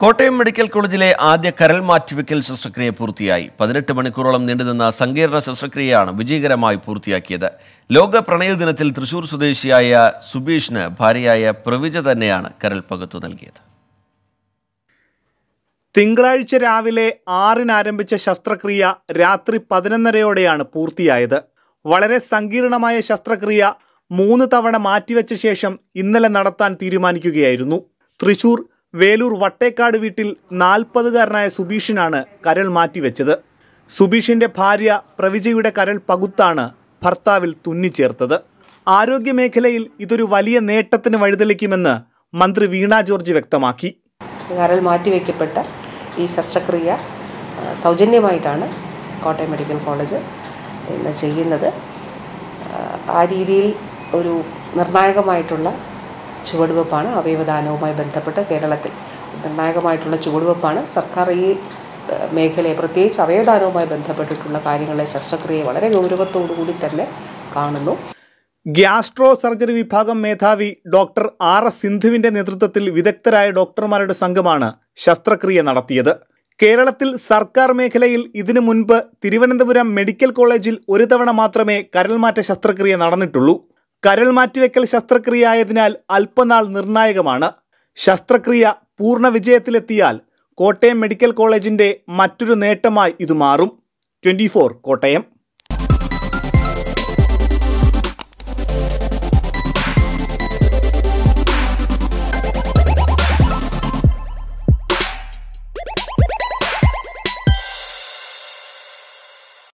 Kottayam medical കോളേജിലെ ആദ്യ കരൾ മാറ്റിവെക്കൽ ശസ്ത്രക്രിയ പൂർത്തിയായി പതിനെട്ട് മണിക്കൂറോളം നീണ്ടുനിന്ന സങ്കീർണ ശസ്ത്രക്രിയയാണ് വിജയകരമായി പൂർത്തിയാക്കിയത് ലോക പ്രണയ ദിനത്തിൽ തൃശൂർ സ്വദേശിയായ സുബീഷിന് ഭാര്യയായ പ്രവിജ തന്നെയാണ് കരൾ പകുത്തു നൽകിയത് തിങ്കളാഴ്ച രാവിലെ ആറിന് ആരംഭിച്ച ശസ്ത്രക്രിയ രാത്രി പതിനൊന്നരയോടെയാണ് പൂർത്തിയായത് വളരെ സങ്കീർണമായ ശസ്ത്രക്രിയ മൂന്ന് തവണ മാറ്റിവെച്ച ശേഷം ഇന്നലെ നടത്താൻ തീരുമാനിക്കുകയായിരുന്നു തൃശൂർ വേലൂർ വട്ടേക്കാട് വീട്ടിൽ നാൽപ്പതുകാരനായ സുബീഷിനാണ് കരൾ മാറ്റിവെച്ചത് സുബീഷിന്റെ ഭാര്യ പ്രവിജയുടെ കരൾ പകുത്താണ് ഭർത്താവിൽ തുന്നിച്ചേർത്തത് ആരോഗ്യമേഖലയിൽ ഇതൊരു വലിയ നേട്ടത്തിന് വഴിതെളിക്കുമെന്ന് മന്ത്രി വീണ ജോർജ് വ്യക്തമാക്കി കരൾ മാറ്റിവെക്കപ്പെട്ട ഈ ശസ്ത്രക്രിയ ആ, സൗജന്യമായിട്ടാണ് കോട്ടയം മെഡിക്കൽ കോളേജ് ഇന്ന് ചെയ്യുന്നത് ആ, ആ രീതിയിൽ ഒരു നിർണായകമായിട്ടുള്ള ചുവടുവെപ്പാണ് അവയവദാനവുമായി ബന്ധപ്പെട്ട് കേരളത്തിൽ നിർണായകമായിട്ടുള്ള ചുവടുവെപ്പാണ് സർക്കാർ ഈ ആ, മേഖലയെ പ്രത്യേകിച്ച് അവയവദാനവുമായി ബന്ധപ്പെട്ടിട്ടുള്ള കാര്യങ്ങളെ ശസ്ത്രക്രിയയെ വളരെ ഗൗരവത്തോടു കൂടി തന്നെ കാണുന്നു ഗ്യാസ്ട്രോ സർജറി വിഭാഗം മേധാവി ഡോക്ടർ ആർ എസ് സിന്ധുവിന്റെ നേതൃത്വത്തിൽ വിദഗ്ധരായ ഡോക്ടർമാരുടെ സംഘമാണ് ശസ്ത്രക്രിയ നടത്തിയത് കേരളത്തിൽ സർക്കാർ മേഖലയിൽ ഇതിനു മുൻപ് തിരുവനന്തപുരം മെഡിക്കൽ കോളേജിൽ ഒരു തവണ മാത്രമേ കരൾമാറ്റ ശസ്ത്രക്രിയ നടന്നിട്ടുള്ളൂ കരൾ മാറ്റിവെക്കൽ ശസ്ത്രക്രിയ ആയതിനാൽ അല്പനാൾ നിർണായകമാണ് ശസ്ത്രക്രിയ പൂർണ്ണ വിജയത്തിലെത്തിയാൽ കോട്ടയം മെഡിക്കൽ കോളേജിന്റെ മറ്റൊരു നേട്ടമായി ഇത് മാറും ട്വന്റി കോട്ടയം